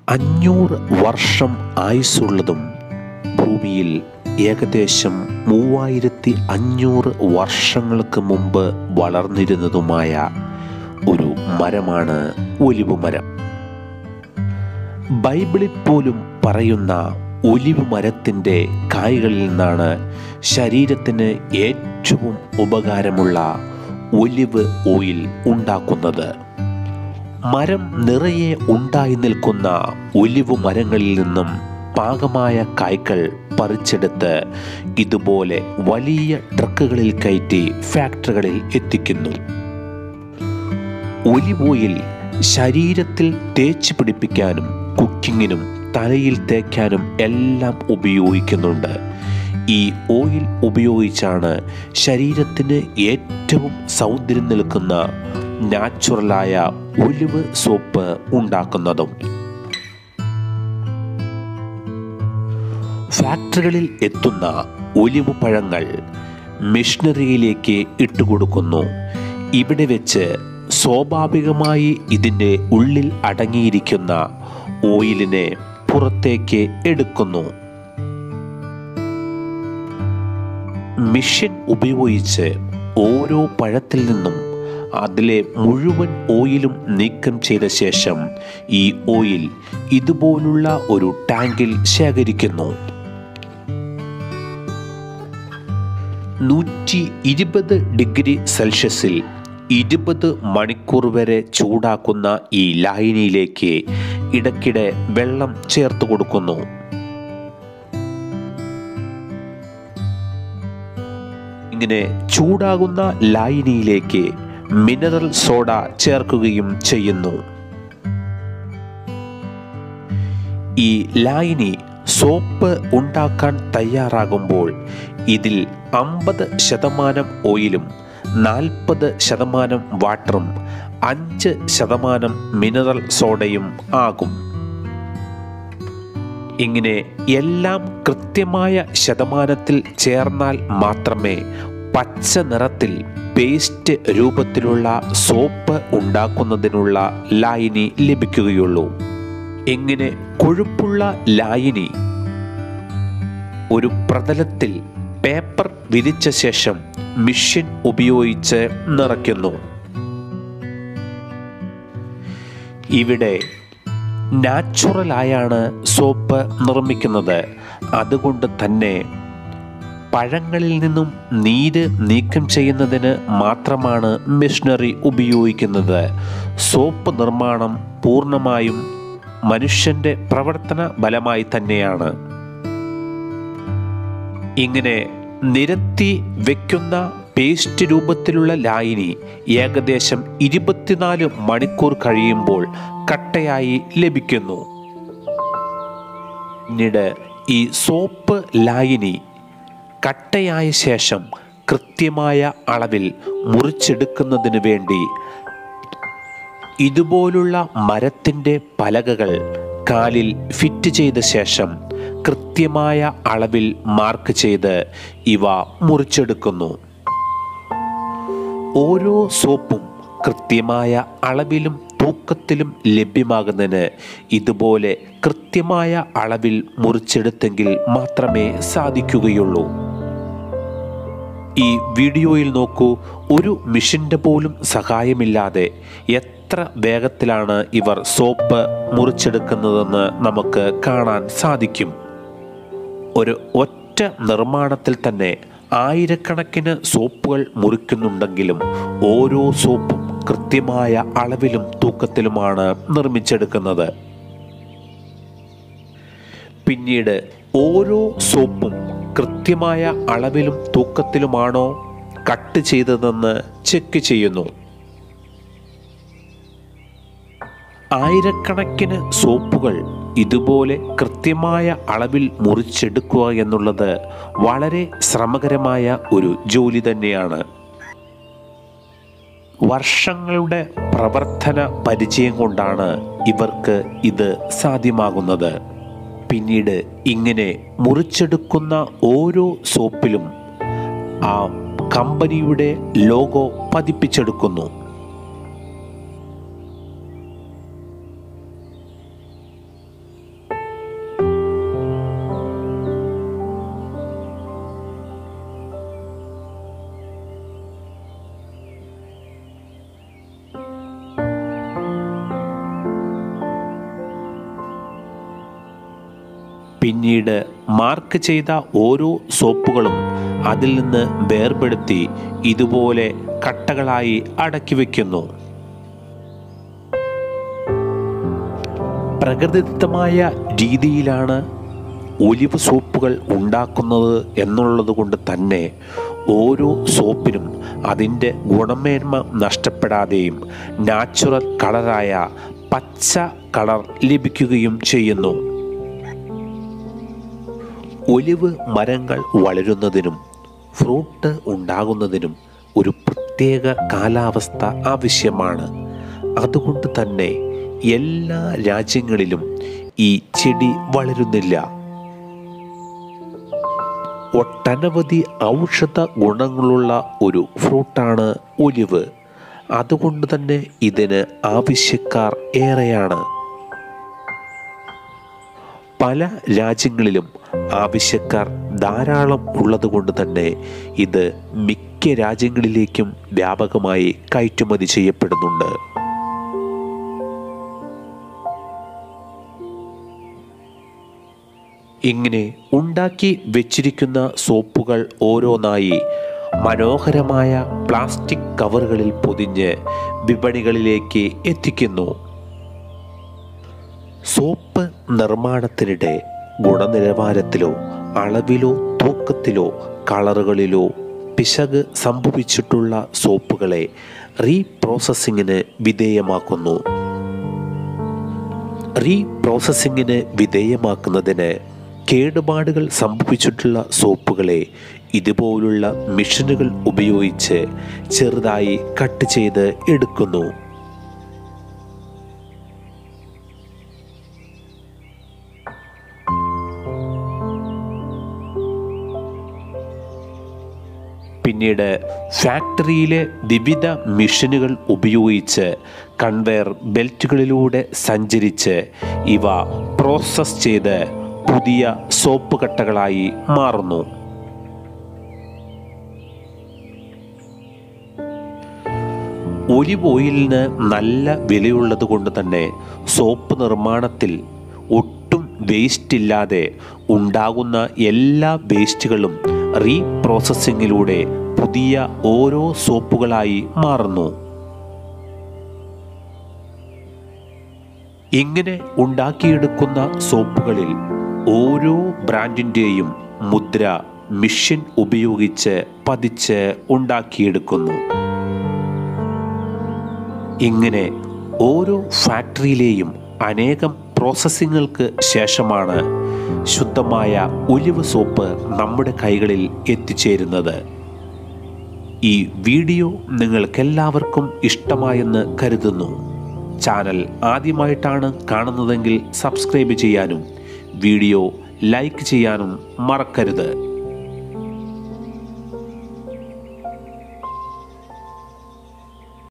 അഞ്ഞൂറ് വർഷം ആയുസ്സുള്ളതും ഭൂമിയിൽ ഏകദേശം മൂവായിരത്തി അഞ്ഞൂറ് വർഷങ്ങൾക്ക് മുമ്പ് വളർന്നിരുന്നതുമായ ഒരു മരമാണ് ഒലിവ് മരം ബൈബിളിൽ പോലും പറയുന്ന ഒലിവ് മരത്തിൻ്റെ കായ്കളിൽ നിന്നാണ് ശരീരത്തിന് ഏറ്റവും ഉപകാരമുള്ള ഒലിവ് ഓയിൽ ഉണ്ടാക്കുന്നത് മരം നിറയെ ഉണ്ടായി നിൽക്കുന്ന ഒലിവ് മരങ്ങളിൽ നിന്നും പാകമായ കായ്കൾ പറിച്ചെടുത്ത് ഇതുപോലെ വലിയ ട്രക്കുകളിൽ കയറ്റി ഫാക്ടറികളിൽ എത്തിക്കുന്നു ഒലിവ് ഓയിൽ ശരീരത്തിൽ തേച്ച് പിടിപ്പിക്കാനും കുക്കിങ്ങിനും തലയിൽ തേക്കാനും എല്ലാം ഉപയോഗിക്കുന്നുണ്ട് ഈ ഓയിൽ ഉപയോഗിച്ചാണ് ശരീരത്തിന് ഏറ്റവും സൗന്ദര്യം നിൽക്കുന്ന നാച്ചുറലായ ഒലിവ് സോപ്പ് ഉണ്ടാക്കുന്നതും ഫാക്ടറികളിൽ എത്തുന്ന ഒലിവ് പഴങ്ങൾ മിഷനറിയിലേക്ക് ഇട്ടുകൊടുക്കുന്നു ഇവിടെ വെച്ച് സ്വാഭാവികമായി ഇതിൻ്റെ ഉള്ളിൽ അടങ്ങിയിരിക്കുന്ന ഓയിലിനെ പുറത്തേക്ക് എടുക്കുന്നു മിഷൻ ഉപയോഗിച്ച് ഓരോ പഴത്തിൽ നിന്നും അതിലെ മുഴുവൻ ഓയിലും നീക്കം ചെയ്ത ശേഷം ഈ ഓയിൽ ഇതുപോലുള്ള ഒരു ടാങ്കിൽ ശേഖരിക്കുന്നു നൂറ്റി ഇരുപത് ഡിഗ്രി സെൽഷ്യസിൽ ഇരുപത് മണിക്കൂർ വരെ ചൂടാക്കുന്ന ഈ ലായനിയിലേക്ക് ഇടയ്ക്കിടെ വെള്ളം ചേർത്ത് കൊടുക്കുന്നു ഇങ്ങനെ ചൂടാകുന്ന ലായനിയിലേക്ക് മിനറൽ സോഡ ചേർക്കുകയും ചെയ്യുന്നു ഈ ലായനി സോപ്പ് ഉണ്ടാക്കാൻ തയ്യാറാകുമ്പോൾ ഇതിൽ അമ്പത് ശതമാനം ഓയിലും നാൽപ്പത് ശതമാനം വാട്ടറും അഞ്ച് ശതമാനം മിനറൽ സോഡയും ആകും ഇങ്ങനെ എല്ലാം കൃത്യമായ ശതമാനത്തിൽ ചേർന്നാൽ മാത്രമേ പച്ച നിറത്തിൽ പേസ്റ്റ് രൂപത്തിലുള്ള സോപ്പ് ഉണ്ടാക്കുന്നതിനുള്ള ലായനി ലഭിക്കുകയുള്ളൂ ഇങ്ങനെ കൊഴുപ്പുള്ള ലായനി ഒരു പ്രതലത്തിൽ പേപ്പർ വിരിച്ച ശേഷം മിഷ്യൻ ഉപയോഗിച്ച് നിറയ്ക്കുന്നു ഇവിടെ നാച്ചുറലായാണ് സോപ്പ് നിർമ്മിക്കുന്നത് അതുകൊണ്ട് തന്നെ പഴങ്ങളിൽ നിന്നും നീര് നീക്കം ചെയ്യുന്നതിന് മാത്രമാണ് മിഷനറി ഉപയോഗിക്കുന്നത് സോപ്പ് നിർമ്മാണം പൂർണ്ണമായും മനുഷ്യന്റെ പ്രവർത്തന ഫലമായി തന്നെയാണ് ഇങ്ങനെ നിരത്തി വെക്കുന്ന പേസ്റ്റ് രൂപത്തിലുള്ള ലായനി ഏകദേശം ഇരുപത്തിനാല് മണിക്കൂർ കഴിയുമ്പോൾ കട്ടയായി ലഭിക്കുന്നു പിന്നീട് ഈ സോപ്പ് ലായനി കട്ടയായ ശേഷം കൃത്യമായ അളവിൽ മുറിച്ചെടുക്കുന്നതിന് വേണ്ടി ഇതുപോലുള്ള മരത്തിൻ്റെ പലകകൾ കാലിൽ ഫിറ്റ് ചെയ്ത ശേഷം കൃത്യമായ അളവിൽ മാർക്ക് ചെയ്ത് ഇവ മുറിച്ചെടുക്കുന്നു ഓരോ സോപ്പും കൃത്യമായ അളവിലും തൂക്കത്തിലും ലഭ്യമാകുന്നതിന് ഇതുപോലെ കൃത്യമായ അളവിൽ മുറിച്ചെടുത്തെങ്കിൽ മാത്രമേ സാധിക്കുകയുള്ളൂ ഈ വീഡിയോയിൽ നോക്കൂ ഒരു മിഷന്റെ പോലും സഹായമില്ലാതെ എത്ര വേഗത്തിലാണ് ഇവർ സോപ്പ് മുറിച്ചെടുക്കുന്നതെന്ന് നമുക്ക് കാണാൻ സാധിക്കും ഒരു ഒറ്റ നിർമ്മാണത്തിൽ തന്നെ ആയിരക്കണക്കിന് സോപ്പുകൾ മുറിക്കുന്നുണ്ടെങ്കിലും ഓരോ സോപ്പും കൃത്യമായ അളവിലും തൂക്കത്തിലുമാണ് നിർമ്മിച്ചെടുക്കുന്നത് പിന്നീട് ഓരോ സോപ്പും കൃത്യമായ അളവിലും തൂക്കത്തിലുമാണോ കട്ട് ചെയ്തതെന്ന് ചെക്ക് ചെയ്യുന്നു ആയിരക്കണക്കിന് സോപ്പുകൾ ഇതുപോലെ കൃത്യമായ അളവിൽ മുറിച്ചെടുക്കുക എന്നുള്ളത് വളരെ ശ്രമകരമായ ഒരു ജോലി തന്നെയാണ് വർഷങ്ങളുടെ പ്രവർത്തന പരിചയം കൊണ്ടാണ് ഇവർക്ക് ഇത് സാധ്യമാകുന്നത് പിന്നീട് ഇങ്ങനെ മുറിച്ചെടുക്കുന്ന ഓരോ സോപ്പിലും ആ കമ്പനിയുടെ ലോഗോ പതിപ്പിച്ചെടുക്കുന്നു പിന്നീട് മാർക്ക് ചെയ്ത ഓരോ സോപ്പുകളും അതിൽ നിന്ന് വേർപെടുത്തി ഇതുപോലെ കട്ടകളായി അടക്കി വയ്ക്കുന്നു പ്രകൃതിദത്തമായ രീതിയിലാണ് ഒലിവ് സോപ്പുകൾ ഉണ്ടാക്കുന്നത് എന്നുള്ളത് കൊണ്ട് തന്നെ ഓരോ സോപ്പിനും അതിൻ്റെ ഗുണമേന്മ നഷ്ടപ്പെടാതെയും നാച്ചുറൽ കളറായ പച്ച കളർ ലഭിക്കുകയും ചെയ്യുന്നു ഒലിവ് മരങ്ങൾ വളരുന്നതിനും ഫ്രൂട്ട് ഉണ്ടാകുന്നതിനും ഒരു പ്രത്യേക കാലാവസ്ഥ ആവശ്യമാണ് അതുകൊണ്ട് തന്നെ എല്ലാ രാജ്യങ്ങളിലും ഈ ചെടി വളരുന്നില്ല ഒട്ടനവധി ഔഷധ ഗുണങ്ങളുള്ള ഒരു ഫ്രൂട്ടാണ് ഒലിവ് അതുകൊണ്ട് തന്നെ ഇതിന് ആവശ്യക്കാർ ഏറെയാണ് പല രാജ്യങ്ങളിലും ആവശ്യക്കാർ ധാരാളം ഉള്ളതുകൊണ്ട് തന്നെ ഇത് മിക്ക രാജ്യങ്ങളിലേക്കും വ്യാപകമായി കയറ്റുമതി ചെയ്യപ്പെടുന്നുണ്ട് ഇങ്ങനെ ഉണ്ടാക്കി വെച്ചിരിക്കുന്ന സോപ്പുകൾ ഓരോന്നായി മനോഹരമായ പ്ലാസ്റ്റിക് കവറുകളിൽ പൊതിഞ്ഞ് വിപണികളിലേക്ക് എത്തിക്കുന്നു സോപ്പ് നിർമ്മാണത്തിനിടെ ഗുണനിലവാരത്തിലോ അളവിലോ തൂക്കത്തിലോ കളറുകളിലോ പിശക് സംഭവിച്ചിട്ടുള്ള സോപ്പുകളെ റീപ്രോസസ്സിങ്ങിന് വിധേയമാക്കുന്നു റീപ്രോസസ്സിങ്ങിന് വിധേയമാക്കുന്നതിന് കേടുപാടുകൾ സംഭവിച്ചിട്ടുള്ള സോപ്പുകളെ ഇതുപോലുള്ള മെഷീനുകൾ ഉപയോഗിച്ച് ചെറുതായി കട്ട് ചെയ്ത് എടുക്കുന്നു പിന്നീട് ഫാക്ടറിയിലെ വിവിധ മെഷീനുകൾ ഉപയോഗിച്ച് കൺവെയർ ബെൽറ്റുകളിലൂടെ സഞ്ചരിച്ച് ഇവ പ്രോസസ് ചെയ്ത് പുതിയ സോപ്പ് കട്ടകളായി മാറുന്നു ഒലിവ് ഓയിലിന് നല്ല വിലയുള്ളത് കൊണ്ട് തന്നെ സോപ്പ് നിർമ്മാണത്തിൽ ഒട്ടും വേസ്റ്റ് ഇല്ലാതെ ഉണ്ടാകുന്ന എല്ലാ വേസ്റ്റുകളും റീപ്രോസസ്സിങ്ങിലൂടെ പുതിയ ഓരോ സോപ്പുകളായി മാറുന്നു ഇങ്ങനെ ഉണ്ടാക്കിയെടുക്കുന്ന സോപ്പുകളിൽ ഓരോ ബ്രാൻഡിൻ്റെയും മുദ്ര മിഷൻ ഉപയോഗിച്ച് പതിച്ച് ഉണ്ടാക്കിയെടുക്കുന്നു ഇങ്ങനെ ഓരോ ഫാക്ടറിയിലെയും അനേകം പ്രോസസ്സിങ്ങുകൾക്ക് ശേഷമാണ് ശുദ്ധമായ ഒലിവ് സോപ്പ് നമ്മുടെ കൈകളിൽ എത്തിച്ചേരുന്നത് ഈ വീഡിയോ നിങ്ങൾക്കെല്ലാവർക്കും ഇഷ്ടമായെന്ന് കരുതുന്നു ചാനൽ ആദ്യമായിട്ടാണ് കാണുന്നതെങ്കിൽ സബ്സ്ക്രൈബ് ചെയ്യാനും വീഡിയോ ലൈക്ക് ചെയ്യാനും മറക്കരുത്